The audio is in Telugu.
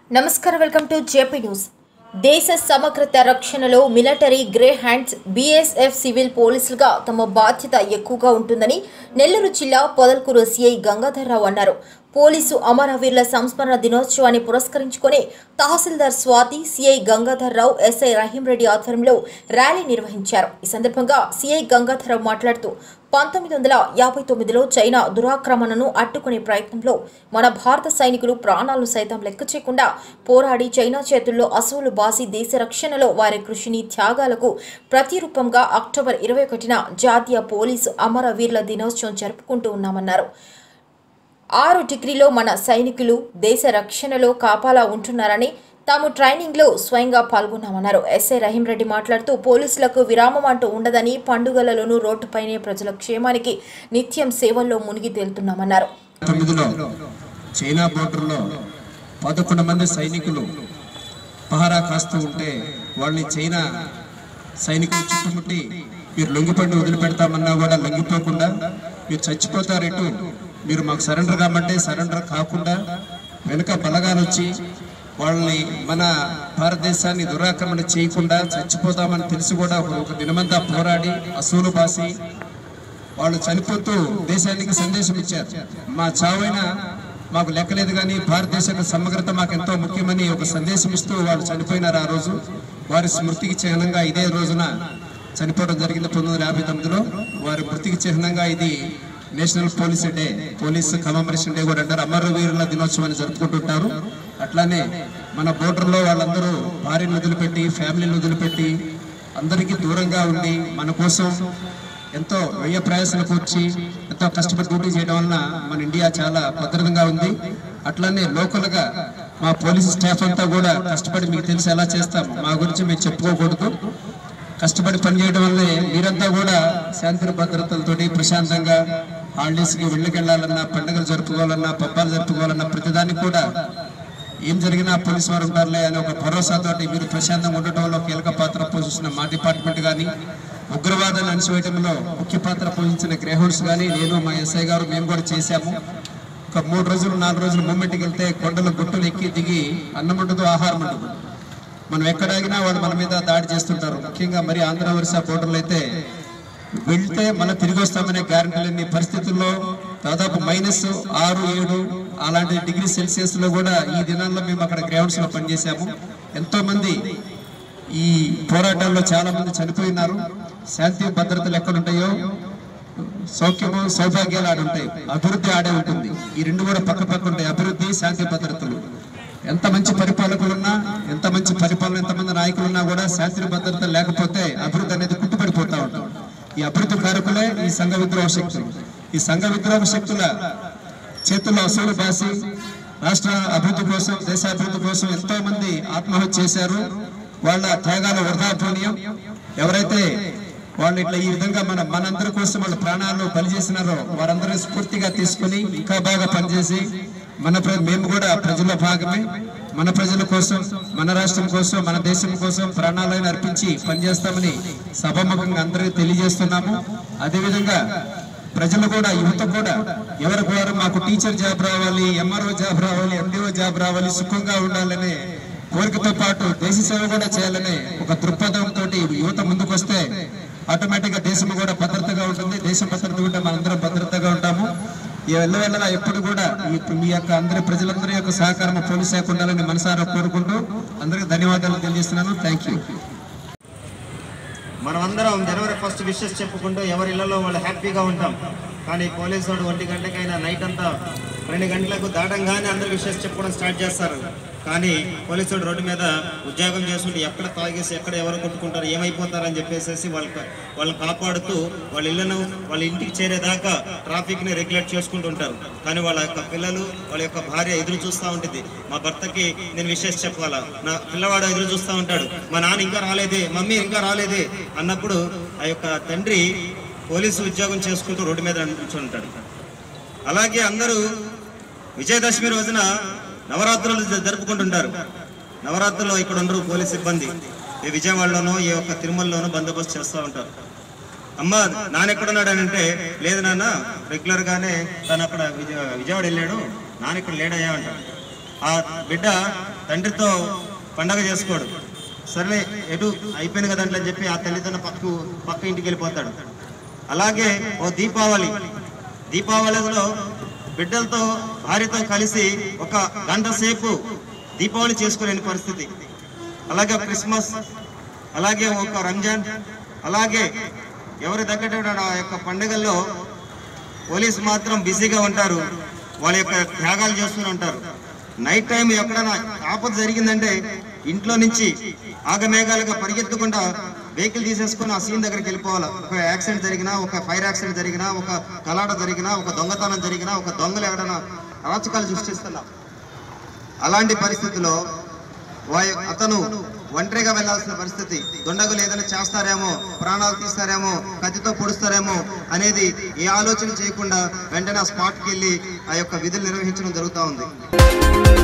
నమస్కారం వెల్కమ్ టు జేపీ న్యూస్ దేశ సమగ్రత రక్షణలో military Greyhounds BSF civil పోలీసులుగా తమ బాధ్యత ఎక్కువగా ఉంటుందని నెల్లూరు జిల్లా పొదల్కూరు సిఐ గంగాధర్రావు అన్నారు పోలీసు అమరవీరుల సంస్మరణ దినోత్సవాన్ని పురస్కరించుకొని తహసీల్దార్ స్వాతి సిఐ గంగాధర్రావు ఎస్ఐ రహీం రెడ్డి ఆధ్వర్యంలో ర్యాలీ నిర్వహించారు ఈ సందర్భంగా సిఐ గంగాధర్రావు మాట్లాడుతూ పంతొమ్మిది వందల యాభై తొమ్మిదిలో చైనా దురాక్రమణను అడ్డుకునే ప్రయత్నంలో మన భారత సైనికులు ప్రాణాలను సైతం లెక్క చేయకుండా పోరాడి చైనా చేతుల్లో అసువులు బాసి దేశ రక్షణలో వారి కృషిని త్యాగాలకు ప్రతిరూపంగా అక్టోబర్ ఇరవై ఒకటిన జాతీయ పోలీసు అమరవీరుల దినోత్సవం జరుపుకుంటూ ఉన్నామన్నారు ఆరు డిగ్రీలో మన సైనికులు దేశ రక్షణలో కాపాలా ఉంటున్నారని తాము ట్రైనింగ్లో స్వయంగా పాల్గొన్నామన్నారు ఎస్ఐ రహీం రెడ్డి మాట్లాడుతూ పోలీసులకు విరామం అంటూ ఉండదని పండుగలలోనూ రోడ్డుపైనే ప్రజల క్షేమానికి నిత్యం సేవల్లో మునిగి తేలుతున్నామన్నారు తొమ్మిదిలో చైనా బోర్డర్లో పదకొండు మంది సైనికులు పహారా కాస్తూ ఉంటే వాళ్ళని చైనా సైనికులు చుట్టుముట్టి మీరు లొంగిపండి వదిలిపెడతామన్నా కూడా లొంగిపోకుండా మీరు చచ్చిపోతారేటు మీరు మాకు సరెండర్ కామంటే సరెండర్ కాకుండా వెనుక బలగాలు వచ్చి వాళ్ళని మన భారతదేశాన్ని దురాక్రమణ చేయకుండా చచ్చిపోతామని తెలిసి కూడా ఒక దినమంతా పోరాడి అసూలు బాసి వాళ్ళు చనిపోతూ దేశానికి సందేశం ఇచ్చారు మా చావైనా మాకు లెక్కలేదు కానీ భారతదేశ యొక్క సమగ్రత మాకు ఎంతో ముఖ్యమని ఒక సందేశం ఇస్తూ వాళ్ళు చనిపోయినారు ఆ రోజు వారి స్మృతికి చిహ్నంగా ఇదే రోజున చనిపోవడం జరిగింది పంతొమ్మిది వందల యాభై తొమ్మిదిలో వారి మృతికి చిహ్నంగా ఇది national police day police commemoration day కూడా అంటారు అమరవీరుల దినోత్సవాన్ని జరుపుకుంటుంటారు అట్లానే మన బోర్డర్లో వాళ్ళందరూ భార్యను వదిలిపెట్టి ఫ్యామిలీని వదిలిపెట్టి అందరికీ దూరంగా ఉండి మన కోసం ఎంతో వ్యయ ప్రయాసాలకు వచ్చి ఎంతో కష్టపడి డ్యూటీ చేయడం వలన మన ఇండియా చాలా భద్రంగా ఉంది అట్లానే లోకల్గా మా పోలీస్ స్టాఫ్ అంతా కూడా కష్టపడి మీకు తెలిసి ఎలా చేస్తాం మా గురించి మేము చెప్పుకోకూడదు కష్టపడి పనిచేయడం వల్లే మీరంతా కూడా శాంతి భద్రతలతోటి ప్రశాంతంగా హాలిడేస్కి వెళ్ళకెళ్ళాలన్నా పండుగలు జరుపుకోవాలన్నా పబ్బాలు జరుపుకోవాలన్నా ప్రతిదానికి కూడా ఏం జరిగినా పోలీసు వారు ఉంటారులే అనే ఒక భరోసాతోటి మీరు ప్రశాంతంగా ఉండటంలో కీలక పాత్ర పోషిస్తున్న మా డిపార్ట్మెంట్ కానీ ఉగ్రవాదాన్ని అణిచివేయడంలో ముఖ్య పాత్ర పోషించిన గ్రేహౌండ్స్ కానీ నేను మా ఎస్ఐ గారు మేము కూడా చేశాము ఒక మూడు రోజులు నాలుగు రోజులు మూమెంట్కి వెళ్తే కొండలు గుట్టలు ఎక్కి దిగి అన్నం ఉండదు ఆహారం ఉండదు మనం ఎక్కడ ఆగినా వాళ్ళు మన మీద దాడి చేస్తుంటారు ముఖ్యంగా మరి ఆంధ్ర ఒరిస్సా బోర్డర్లు అయితే వెళ్తే మళ్ళీ తిరిగి వస్తామనే గ్యారంటీ లేని పరిస్థితుల్లో దాదాపు మైనస్ ఆరు ఏడు అలాంటి డిగ్రీ సెల్సియస్ లో కూడా ఈ దినాల్లో మేము అక్కడ గ్రౌండ్స్ లో పనిచేసాము ఎంతో మంది ఈ పోరాటాల్లో చాలా మంది చనిపోయినారు శాంతి భద్రతలు ఎక్కడుంటాయో సౌఖ్యము సౌభాగ్యాలు ఆడ ఉంటాయి అభివృద్ధి ఆడే ఉంటుంది ఈ రెండు కూడా పక్క పక్క ఉంటాయి అభివృద్ధి శాంతి భద్రతలు ఎంత మంచి పరిపాలకులున్నా ఎంత మంచి పరిపాలన ఎంతమంది నాయకులు ఉన్నా కూడా శాంతి భద్రత లేకపోతే అభివృద్ధి అనేది కుట్టుపడిపోతా ఉంటాం ఈ అభివృద్ధి కారకులే ఈ సంఘ విద్రోహ శక్తులు ఈ సంఘ విద్రోహ శక్తుల చేతుల్లో అసలు బాసి రాష్ట్ర అభివృద్ధి కోసం దేశాభివృద్ధి కోసం ఎంతో మంది ఆత్మహత్య చేశారు వాళ్ళ త్యాగాల వృధాపుణ్యం ఎవరైతే వాళ్ళు ఇట్లా ఈ విధంగా మన మనందరి కోసం వాళ్ళ ప్రాణాలు బలి చేసినారో వారందరూ స్ఫూర్తిగా తీసుకుని ఇంకా బాగా పనిచేసి మన ప్ర- మేము కూడా ప్రజల భాగమే మన ప్రజల కోసం మన రాష్ట్రం కోసం మన దేశం కోసం ప్రాణాలను అర్పించి పనిచేస్తామని సభాముఖంగా అందరికీ తెలియజేస్తున్నాము అదేవిధంగా ప్రజలు కూడా యువత కూడా ఎవరు కూడా మాకు టీచర్ జాబ్ రావాలి ఎంఆర్ఓ జాబ్ రావాలి ఎండిఓ జాబ్ రావాలి సుఖంగా ఉండాలనే కోరికతో పాటు దేశ సేవ కూడా చేయాలనే ఒక దృక్పథంతో యువత ముందుకు వస్తే ఆటోమేటిక్ గా దేశం కూడా భద్రతగా ఉంటుంది దేశం భద్రత ఉంటే మనందరం భద్రతగా ఉంటాము ఈ వెళ్ళవెళ్ళ ఎప్పుడు కూడా ఈ- మీ యొక్క అందరి ప్రజలందరి యొక్క సహకారం పోలీస్ శాఖ ఉండాలని మనసారా కోరుకుంటూ అందరికీ ధన్యవాదాలు తెలియజేస్తున్నాను థ్యాంక్ యూ మనమందరం జనవరి ఫస్ట్ విషెస్ చెప్పుకుంటూ ఎవరి ఇళ్లలో వాళ్ళు హ్యాపీగా ఉంటాం కానీ పోలీసు వాడు ఒంటి గంటకైనా నైట్ అంతా రెండు గంటలకు దాటంగానే అందరు విషెస్ చెప్పుకోవడం స్టార్ట్ చేస్తారు కానీ పోలీసు వాడు రోడ్డు మీద ఉద్యోగం చేస్తుంటే ఎక్కడ తాగేసి ఎక్కడ ఎవరు కొట్టుకుంటారు ఏమైపోతారని చెప్పేసి వాళ్ళకి వాళ్ళని కాపాడుతూ వాళ్ళ ఇళ్లను వాళ్ళ ఇంటికి చేరేదాకా ట్రాఫిక్ని రెగ్యులేట్ చేసుకుంటుంటారు కానీ వాళ్ళ యొక్క పిల్లలు వాళ్ళ యొక్క భార్య ఎదురు చూస్తూ ఉంటుంది మా భర్తకి నేను విషెస్ చెప్పాలా నా పిల్లవాడు ఎదురు చూస్తూ ఉంటాడు మా నాన్న ఇంకా రాలేదే మమ్మీ ఇంకా రాలేదే అన్నప్పుడు ఆ యొక్క తండ్రి పోలీసు ఉద్యోగం చేసుకుంటూ రోడ్డు మీద నిల్చొని ఉంటాడు అలాగే అందరూ విజయదశమి రోజున నవరాత్రులు జ- జరుపుకుంటుంటారు నవరాత్రుల్లో ఇక్కడ ఉండరు పోలీస్ సిబ్బంది ఈ విజయవాడలోనో ఈ యొక్క తిరుమలలోనో బందోబస్తు చేస్తూ ఉంటారు అమ్మ నాన్న ఎక్కడున్నాడు అని అంటే లేదు నాన్న రెగ్యులర్ గానే తను అక్కడ విజయ విజయవాడ వెళ్ళాడు నాన్న ఇక్కడ లేడయ్యా అంటాడు ఆ బిడ్డ తండ్రితో పండగ చేసుకోడు సరే ఎటు అయిపోయింది కదా అని చెప్పి ఆ తల్లిదండ్రుల పక్కకు పక్క ఇంటికి వెళ్ళిపోతాడు అలాగే ఓ దీపావళి దీపావళిలో బిడ్డలతో భార్యతో కలిసి ఒక గంట సేపు దీపావళి చేసుకోలేని పరిస్థితి అలాగే ఒక క్రిస్మస్ అలాగే ఒక రంజాన్ అలాగే ఎవరి దగ్గర ఆ యొక్క పండుగల్లో పోలీసు మాత్రం బిజీగా ఉంటారు వాళ్ళ యొక్క త్యాగాలు చేస్తూనే ఉంటారు నైట్ టైం ఎక్కడైనా ఆపద జరిగిందంటే ఇంట్లో నుంచి ఆగమేఘాలుగా పరిగెత్తకుండా వెహికల్ తీసేసుకొని ఆ సీన్ దగ్గరికి వెళ్ళిపోవాలి ఒక యాక్సిడెంట్ జరిగినా ఒక ఫైర్ యాక్సిడెంట్ జరిగినా ఒక కలాట జరిగినా ఒక దొంగతనం జరిగినా ఒక దొంగలు ఎక్కడైనా అరాచకాలు సృష్టిస్తున్నా అలాంటి పరిస్థితిలో వాయు అతను ఒంటరిగా వెళ్లాల్సిన పరిస్థితి దుండగులు ఏదైనా చేస్తారేమో ప్రాణాలు తీస్తారేమో కత్తితో పొడుస్తారేమో అనేది ఏ ఆలోచన చేయకుండా వెంటనే ఆ స్పాట్కి వెళ్ళి ఆ యొక్క విధులు నిర్వహించడం జరుగుతూ ఉంది